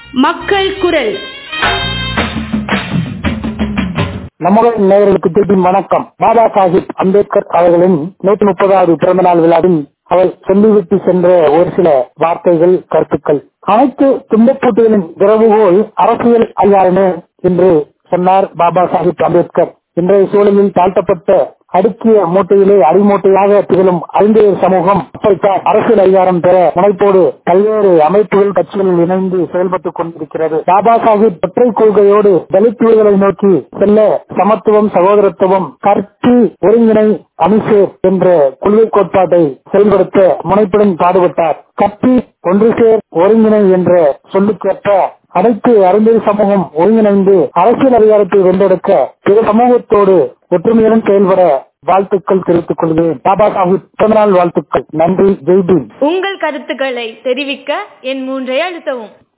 மக்கள் குரல் நம்முடைய நேயர்களுக்கு திருப்பி வணக்கம் பாபா சாஹிப் அம்பேத்கர் அவர்களின் நூற்றி முப்பதாவது பிறந்த நாள் விழாவில் அவர் சொல்லிவிட்டு சென்ற ஒரு சில வார்த்தைகள் கருத்துக்கள் அனைத்து துன்பப்பூட்டுகளின் திறவுகோல் அரசியல் அதிகாரமே என்று சொன்னார் பாபா சாஹிப் அம்பேத்கர் இன்றைய சூழலில் தாழ்த்தப்பட்ட அடுக்கிய மூட்டையிலே அடிமூட்டையாக திகழும் அறிஞர் சமூகம் அப்படித்தான் அரசியல் அதிகாரம் பெற முனைப்போடு பல்வேறு அமைப்புகள் கட்சிகளில் இணைந்து செயல்பட்டுக் கொண்டிருக்கிறது பாபா சாஹிப் ஒற்றை கொள்கையோடு தலித் விடுதலை நோக்கி செல்ல சமத்துவம் சகோதரத்துவம் கற்பி ஒருங்கிணை அணிசேர் என்ற கொள்கை கோட்பாட்டை செயல்படுத்த முனைப்புடன் பாடுபட்டார் கற்பி ஒன்று சேர் ஒருங்கிணை என்ற சொல்லுக்கேற்ப அனைத்து அறிஞர் சமூகம் ஒருங்கிணைந்து அரசியல் அதிகாரத்தை வென்றெடுக்க பிற சமூகத்தோடு ஒற்றுமையுடன் செயல்பட வாழ்த்துக்கள் தெரிவித்துக் கொள்கிறேன் பாபா சாஹிப் பிறந்தநாள் வாழ்த்துக்கள் நன்றி ஜெய்பீம் உங்கள் கருத்துக்களை தெரிவிக்க என் மூன்றை அழுத்தவும்